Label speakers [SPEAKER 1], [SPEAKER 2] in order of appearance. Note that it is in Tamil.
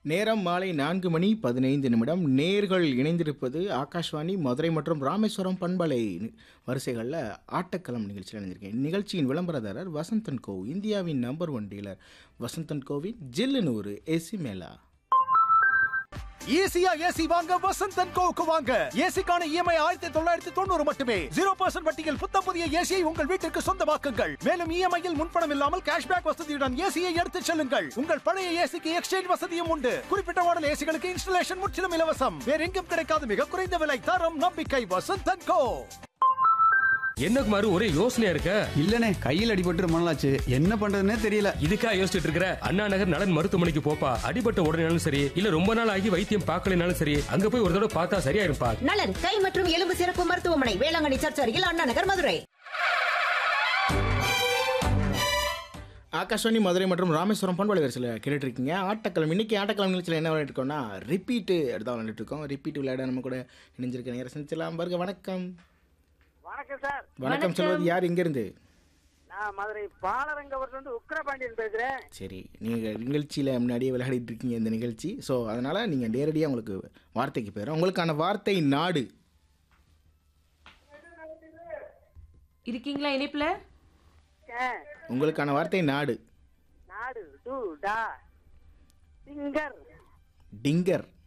[SPEAKER 1] நேரம் மாலை நான்கு மணி பதினைந்து நிமிடம் நேர்கள் இணைந்திருப்பது ஆகாஷ்வாணி மதுரை மற்றும் ராமேஸ்வரம் பண்பலை வரிசைகளில் ஆட்டக்களம் நிகழ்ச்சியில் இணைந்திருக்கேன் நிகழ்ச்சியின் விளம்பரதாரர் வசந்தன் கோ இந்தியாவின் நம்பர் ஒன் டீலர் வசந்தன் கோவின் ஜில்லுன்னு ஒரு ஏசி மேலா
[SPEAKER 2] ஈஸியா ஏசி வாங்க வசந்தன் கோவுக்கு வாங்க ஏசிக்கான இஎம்ஐ ஆயிரத்தி தொள்ளாயிரத்தி தொண்ணூறு மட்டுமே ஜீரோ பர்சன்ட் வட்டியில் புத்தம் புதிய ஏசியை உங்கள் வீட்டிற்கு சொந்தமாக்குங்கள் மேலும் இஎம்ஐயில் முன்பணம் இல்லாமல் கேஷ்பேக் வசதியுடன் ஏசியை எடுத்துச் செல்லுங்கள் உங்கள் பழைய ஏசிக்கு எக்ஸ்சேஞ்ச் வசதியும் உண்டு குறிப்பிட்ட மாடல் ஏசிகளுக்கு இன்ஸ்டலேஷன் முற்றிலும் இலவசம் வேற எங்கும் கிடைக்காத மிக குறைந்த விலை தரம் நம்பிக்கை வசந்தன் கோ
[SPEAKER 3] என்ன குமாரு ஒரே யோசனையா இருக்க
[SPEAKER 4] இல்லனே கையில் அடிபட்டு ரொம்ப நாளாச்சு என்ன பண்றதுன்னே தெரியல
[SPEAKER 3] இதுக்கா யோசிச்சுட்டு இருக்கிற அண்ணா நகர் நலன் மருத்துவமனைக்கு போப்பா அடிபட்ட உடனேனாலும் சரி இல்ல ரொம்ப நாள் ஆகி வைத்தியம் பார்க்கலனாலும் சரி அங்க போய் ஒரு தடவை பார்த்தா சரியா இருப்பா
[SPEAKER 5] நலன் கை மற்றும் எலும்பு சிறப்பு மருத்துவமனை வேளாங்கண்ணி சர்ச் அருகில் அண்ணா நகர் மதுரை
[SPEAKER 1] ஆகாஷ்வாணி மதுரை மற்றும் ராமேஸ்வரம் பண்பலை வரிசையில் கேட்டுட்டு இருக்கீங்க ஆட்டக்களம் இன்னைக்கு ஆட்டக்களம் நிகழ்ச்சியில் என்ன விளையாட்டு இருக்கோம்னா ரிப்பீட்டு எடுத்து விளையாண்டுட்டு இருக்கோம் ரிப்பீட் விளையாட நம்ம கூட இணைஞ்சிருக்க நேரம் செஞ்சலாம் பாருங்க வணக்கம்
[SPEAKER 6] வணக்கம் சார்
[SPEAKER 1] வணக்கம் சொல்வது யார் இங்கேருந்து
[SPEAKER 6] நான் மதுரை பாலரங்கபுரத்துல இருந்து உக்கிரபாண்டியன் பேசுறேன்
[SPEAKER 1] சரி நீங்கள் நிகழ்ச்சியில் முன்னாடியே விளையாடிட்டு இருக்கீங்க இந்த நிகழ்ச்சி ஸோ அதனால் நீங்கள் நேரடியாக உங்களுக்கு வார்த்தைக்கு போயிடும் உங்களுக்கான வார்த்தை நாடு
[SPEAKER 7] இருக்கீங்களா இணைப்புல
[SPEAKER 6] ஆ,
[SPEAKER 1] உங்களுக்கான வார்த்தை நாடு
[SPEAKER 6] நாடு டு டா சிங்கர்
[SPEAKER 1] டிங்கர்